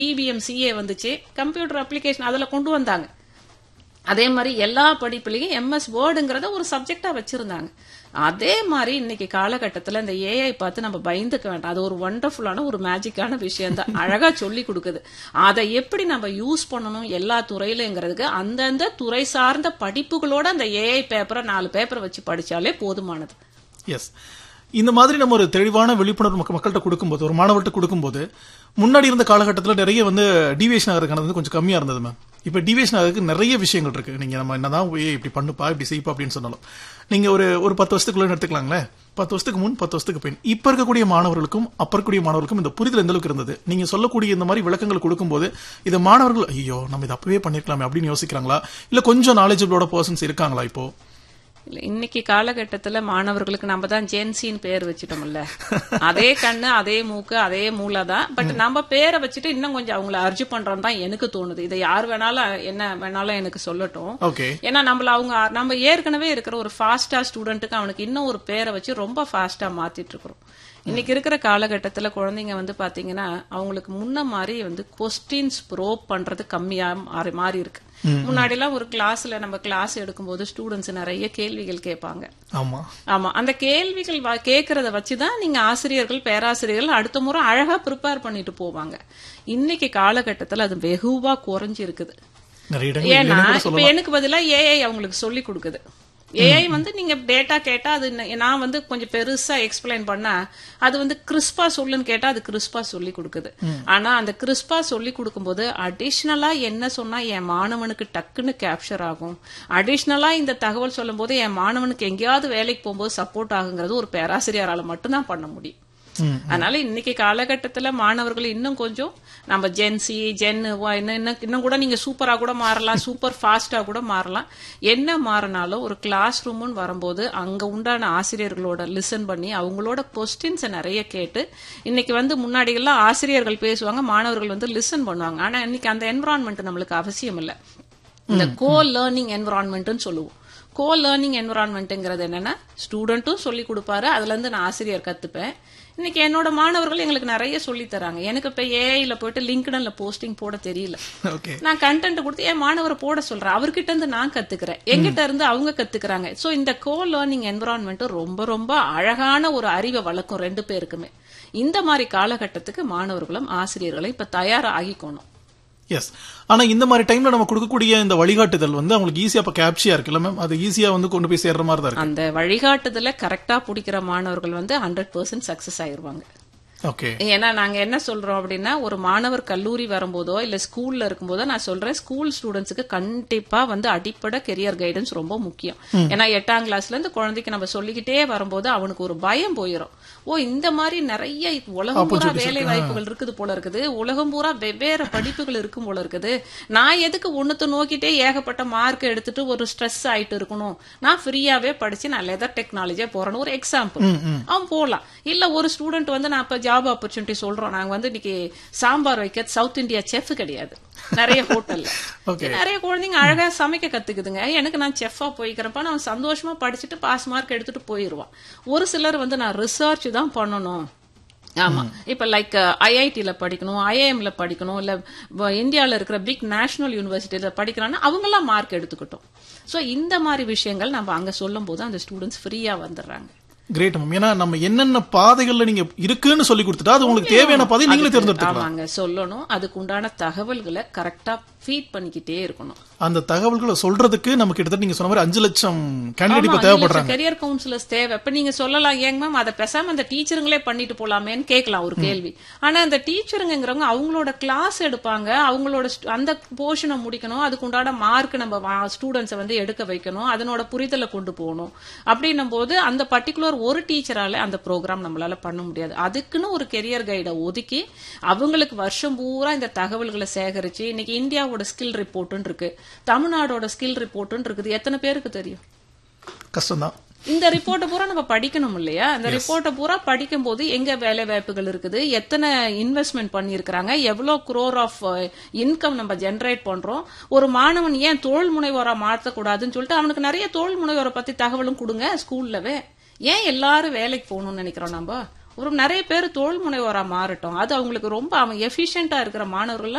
EPM C A வந்துச்சு computer application அதுல கொண்டு வந்தாங்க அதே மாதிரி எல்லா படிப்புலயும் எம்எஸ் வேர்டுங்கிறத ஒரு சப்ஜெக்டா வச்சிருந்தாங்க அதே மாதிரி இன்னைக்கு காலகட்டத்துல இந்த ஏஐ பார்த்து நம்ம பயந்துக்க வேண்டாம் அது ஒரு ஒண்டர்ஃபுல்லான ஒரு மேஜிக்கான விஷயம் தான் அழகா சொல்லி கொடுக்குது அதை எப்படி நம்ம யூஸ் பண்ணணும் எல்லா துறையிலங்கிறதுக்கு அந்தந்த துறை சார்ந்த படிப்புகளோட அந்த ஏஐ பேப்பரை நாலு பேப்பரை வச்சு படிச்சாலே போதுமானது எஸ் இந்த மாதிரி நம்ம ஒரு தெளிவான விழிப்புணர்வு மக்க- மக்கள்கிட்ட கொடுக்கும்போது ஒரு மாணவர்கிட்ட கொடுக்கும்போது முன்னாடி இருந்த காலகட்டத்தில் நிறைய வந்து டிவியேஷன் ஆகிறதுக்கானது வந்து கொஞ்சம் கம்மியா இருந்தது மேம் இப்போ டிவியேஷன் ஆகிறதுக்கு நிறைய விஷயங்கள் இருக்கு நீங்க நம்ம என்னதான் ஏய், இப்படி பண்ணுப்பா இப்படி செய்ப்பா அப்படின்னு சொன்னாலும் நீங்க ஒரு ஒரு பத்து வருஷத்துக்குள்ள எடுத்துக்கலாங்களேன் பத்து வருஷத்துக்கு முன் பத்து வருஷத்துக்கு பின் இப்ப இருக்கக்கூடிய மாணவர்களுக்கும் அப்ப இருக்கக்கூடிய மாணவர்களுக்கும் இந்த புரிதல் எந்த அளவுக்கு இருந்தது நீங்க சொல்லக்கூடிய இந்த மாதிரி விளக்கங்கள் கொடுக்கும்போது இது மாணவர்கள் ஐயோ நம்ம இதை அப்பவே பண்ணிருக்கலாமே அப்படின்னு யோசிக்கிறாங்களா இல்ல கொஞ்சம் நாலேஜபிளோட பர்சன்ஸ் இருக்காங்களா இப்போ இல்ல இன்னைக்கு காலகட்டத்துல மாணவர்களுக்கு நம்ம தான் ஜென்சின்னு பேர் வச்சுட்டோம்ல அதே கண்ணு அதே மூக்கு அதே மூளை தான் பட் நம்ம பேரை வச்சுட்டு இன்னும் கொஞ்சம் அவங்கள அர்ஜு பண்றோம் தான் எனக்கு தோணுது இதை யார் வேணாலும் என்ன வேணாலும் எனக்கு சொல்லட்டும் ஓகே ஏன்னா நம்மள அவங்க நம்ம ஏற்கனவே இருக்கிற ஒரு ஃபாஸ்டா ஸ்டூடெண்ட்டுக்கு அவனுக்கு இன்னும் ஒரு பேரை வச்சு ரொம்ப ஃபாஸ்டா மாத்திட்டு இருக்கிறோம் இன்னைக்கு இருக்கிற காலகட்டத்துல குழந்தைங்க வந்து பாத்தீங்கன்னா அவங்களுக்கு முன்ன மாதிரி வந்து கொஸ்டின்ஸ் ப்ரோப் பண்றது கம்மியா மாறி மாறி இருக்கு முன்னாடி எல்லாம் ஒரு கிளாஸ்ல நம்ம கிளாஸ் எடுக்கும்போது ஸ்டூடெண்ட்ஸ் நிறைய கேள்விகள் கேட்பாங்க ஆமா ஆமா அந்த கேள்விகள் வ- கேக்குறத வச்சுதான் நீங்க ஆசிரியர்கள் பேராசிரியர்கள் அடுத்த முறை அழகா ப்ரிப்பேர் பண்ணிட்டு போவாங்க இன்னைக்கு காலகட்டத்துல அது வெகுவா குறைஞ்சு இருக்குது நிறைய இடங்கள் ஏன்னா இல்லைன்னு கூட இப்ப எனக்கு பதிலா ஏஐ அவங்களுக்கு சொல்லி கொடுக்குது ஏஐ வந்து நீங்க டேட்டா கேட்டா அது ந- நான் வந்து கொஞ்சம் பெருசா எக்ஸ்பிளைன் பண்ணா அது வந்து கிறிஸ்பா சொல்லுன்னு கேட்டா அது கிறிஸ்பா சொல்லி கொடுக்குது ஆனா அந்த கிறிஸ்பா சொல்லி கொடுக்கும்போது அடிஷ்னலா என்ன சொன்னா என் மாணவனுக்கு டக்குன்னு கேப்சர் ஆகும் அடிஷ்னலா இந்த தகவல் சொல்லும்போது என் மாணவனுக்கு எங்கேயாவது வேலைக்கு போகும்போது சப்போர்ட் ஆகுங்கிறது ஒரு பேராசிரியரால மட்டும்தான் பண்ண முடியும் ம். அதனால இன்னைக்கு காலகட்டத்துல மாணவர்கள் இன்னும் கொஞ்சம் நம்ம ஜென்சி ஜென் இன்னும் இன்னும் இன்னும் கூட நீங்க சூப்பரா கூட மாறலாம் சூப்பர் ஃபாஸ்டா கூட மாறலாம் என்ன மாறினாலும் ஒரு கிளாஸ் ரூம்னு வரும்போது அங்க உண்டான ஆசிரியர்களோட லிசன் பண்ணி அவங்களோட கொஸ்டின்ஸை நிறைய கேட்டு இன்னைக்கு வந்து முன்னாடி எல்லாம் ஆசிரியர்கள் பேசுவாங்க மாணவர்கள் வந்து லிசன் பண்ணுவாங்க ஆனா இன்னைக்கு அந்த என்விரான்மெண்ட் நம்மளுக்கு அவசியம் இல்லை இந்த கோ லேர்னிங் என்விரான்மெண்ட்னு சொல்லுவோம் கோ லேர்னிங் என்விரான்மெண்ட்ங்கிறது என்னன்னா ஸ்டூடெண்ட்டும் சொல்லி கொடுப்பாரு அதுல இருந்து நான் ஆசிரியர் கத்துப்பேன் இன்னைக்கு என்னோட மாணவர்கள் எங்களுக்கு நிறைய சொல்லி தராங்க எனக்கு இப்ப ஏஐல போயிட்டு லிங்க்டன்ல போஸ்டிங் போட தெரியல ஓகே நான் கண்டென்ட் கொடுத்து என் மாணவரை போட சொல்றேன் அவர்கிட்ட இருந்து நான் கத்துக்கிறேன் எங்கிட்ட இருந்து அவங்க கத்துக்கிறாங்க சோ இந்த கோ லேர்னிங் என்விரான்மெண்ட் ரொம்ப ரொம்ப அழகான ஒரு அறிவை வளர்க்கும் ரெண்டு பேருக்குமே இந்த மாதிரி காலகட்டத்துக்கு மாணவர்களும் ஆசிரியர்களும் இப்ப தயாராகிக்கணும் எஸ் ஆனா இந்த மாதிரி டைம்ல நம்ம கொடுக்கக்கூடிய இந்த வழிகாட்டுதல் வந்து அவங்களுக்கு ஈஸியா அப்ப கேப்சியா இருக்குல்ல மேம் அது ஈஸியா வந்து கொண்டு போய் சேர்ற மாதிரி தான் இருக்கு அந்த வழிகாட்டுதல கரெக்டா பிடிக்கிற மாணவர்கள் வந்து ஹண்ட்ரட் பர்சன்ட் சக்சஸ் ஆயிருவாங்க ஓகே ஏன்னா நாங்க என்ன சொல்றோம் அப்படின்னா ஒரு மாணவர் கல்லூரி வரும்போதோ இல்ல ஸ்கூல்ல இருக்கும்போதோ நான் சொல்றேன் ஸ்கூல் ஸ்டூடெண்ட்ஸுக்கு கண்டிப்பா வந்து அடிப்படை கெரியர் கைடன்ஸ் ரொம்ப முக்கியம் ஏன்னா எட்டாம் கிளாஸ்ல இருந்து குழந்தைக்கு நம்ம சொல்லிக்கிட்டே வரும்போது அவனுக்கு ஒரு பயம் போயிடும் ஓ இந்த மாதிரி நிறைய உலகம் பூரா வேலை வாய்ப்புகள் இருக்குது போல இருக்குது உலகம் பூரா வெவ்வேறு படிப்புகள் இருக்கும் போல இருக்குது நான் எதுக்கு ஒண்ணுத்த நோக்கிட்டே ஏகப்பட்ட மார்க் எடுத்துட்டு ஒரு ஸ்ட்ரெஸ் ஆயிட்டு இருக்கணும் நான் ஃப்ரீயாவே படிச்சு நான் லெதர் டெக்னாலஜியா போறேன்னு ஒரு எக்ஸாம்பிள் அவன் போலாம் இல்ல ஒரு ஸ்டூடெண்ட் வந்து நான் இப்ப ஜாப் ஆப்பர்ச்சுனிட்டி சொல்றோம் நாங்க வந்து இன்னைக்கு சாம்பார் வைக்க சவுத் இந்தியா செஃப் கிடையாது நிறைய ஹோட்டல்ல Okay. நிறைய குழந்தைங்க அழகா சமைக்க கத்துக்குதுங்க எனக்கு நான் செஃப்பா போய்க்கிறப்ப நான் சந்தோஷமா படிச்சுட்டு பாஸ் மார்க் எடுத்துட்டு போயிருவான் ஒரு சிலர் வந்து நான் ரிசர்ச் தான் பண்ணணும் ஆமா இப்ப லைக் ஐஐடில படிக்கணும் ஐஐஎம்ல படிக்கணும் இல்ல வ- இந்தியால இருக்கிற பிக் நேஷனல் யூனிவர்சிட்டியில படிக்கிறான்னா அவங்க எல்லாம் மார்க் எடுத்துக்கிட்டோம் சோ இந்த மாதிரி விஷயங்கள் நம்ம அங்க சொல்லும் போது அந்த ஸ்டூடெண்ட்ஸ் ஃப்ரீயா வந்துடுறாங்க கிரேட் மேம் ஏன்னா நம்ம என்னென்ன பாதைகள்ல நீங்க இருக்குன்னு சொல்லி கொடுத்துட்டா அது உங்களுக்கு தேவையான பாதை நீங்களே தேர்ந்தெடுத்துக்கலாம் ஆமாங்க சொல்லணும் அதுக்கு உண்டான தகவல்களை கரெக்டா ஃபீட் பண்ணிக்கிட்டே இருக்கணும் அந்த தகவல்களை சொல்றதுக்கு நம்ம கிட்டத்தட்ட நீங்க சொன்ன மாதிரி அஞ்சு லட்சம் கேண்டிடேட் இப்ப தேவைப்படுறாங்க கரியர் கவுன்சிலர்ஸ் தேவை இப்ப நீங்க சொல்லலாம் ஏங்க மேம் அதை பேசாம அந்த டீச்சருங்களே பண்ணிட்டு போலாமேன்னு கேட்கலாம் ஒரு கேள்வி ஆனா அந்த டீச்சருங்கிறவங்க அவங்களோட கிளாஸ் எடுப்பாங்க அவங்களோட stu- அந்த போர்ஷனை முடிக்கணும் அதுக்கு உண்டான மார்க் நம்ம ஸ்டூடெண்ட்ஸை வந்து எடுக்க வைக்கணும் அதனோட புரிதலை கொண்டு போகணும் அப்படின்னும் போது அந்த பர்டிகுலர் ஒரு டீச்சரால அந்த ப்ரோக்ராம் நம்மளால பண்ண முடியாது அதுக்குன்னு ஒரு கெரியர் கைடை ஒதுக்கி அவங்களுக்கு வருஷம் பூரா இந்த தகவல்களை சேகரிச்சு இன்னைக்கு இந்தியாவோட ஸ்கில் ரிப்போர்ட்னு இருக்கு தமிழ்நாடோட ஸ்கில் ரிப்போர்ட்னு இருக்குது எத்தனை பேருக்கு தெரியும் கஷ்டம்தான் இந்த ரிப்போர்ட்டை பூரா நம்ம படிக்கணும் இல்லையா இந்த ரிப்போர்ட்டை பூரா படிக்கும் போது எங்க வேலை வாய்ப்புகள் இருக்குது எத்தனை இன்வெஸ்ட்மெண்ட் பண்ணியிருக்கிறாங்க எவ்வளவு குரோர் ஆஃப் இன்கம் நம்ம ஜெனரேட் பண்றோம் ஒரு மாணவன் ஏன் தொழில் முனைவோரா மாற்றக்கூடாதுன்னு சொல்லிட்டு அவனுக்கு நிறைய தொழில் முனைவோரை பத்தி தகவலும் கொடுங்க ஸ்கூல்லவே ஏன் எல்லாரும் வேலைக்கு போகணும்னு நினைக்கிறோம் நம்ம ஒரு நிறைய பேர் தொழில் முனைவோரா மாறட்டும் அது அவங்களுக்கு ரொம்ப அவங்க எஃபிஷியண்டா இருக்கிற மாணவர்கள்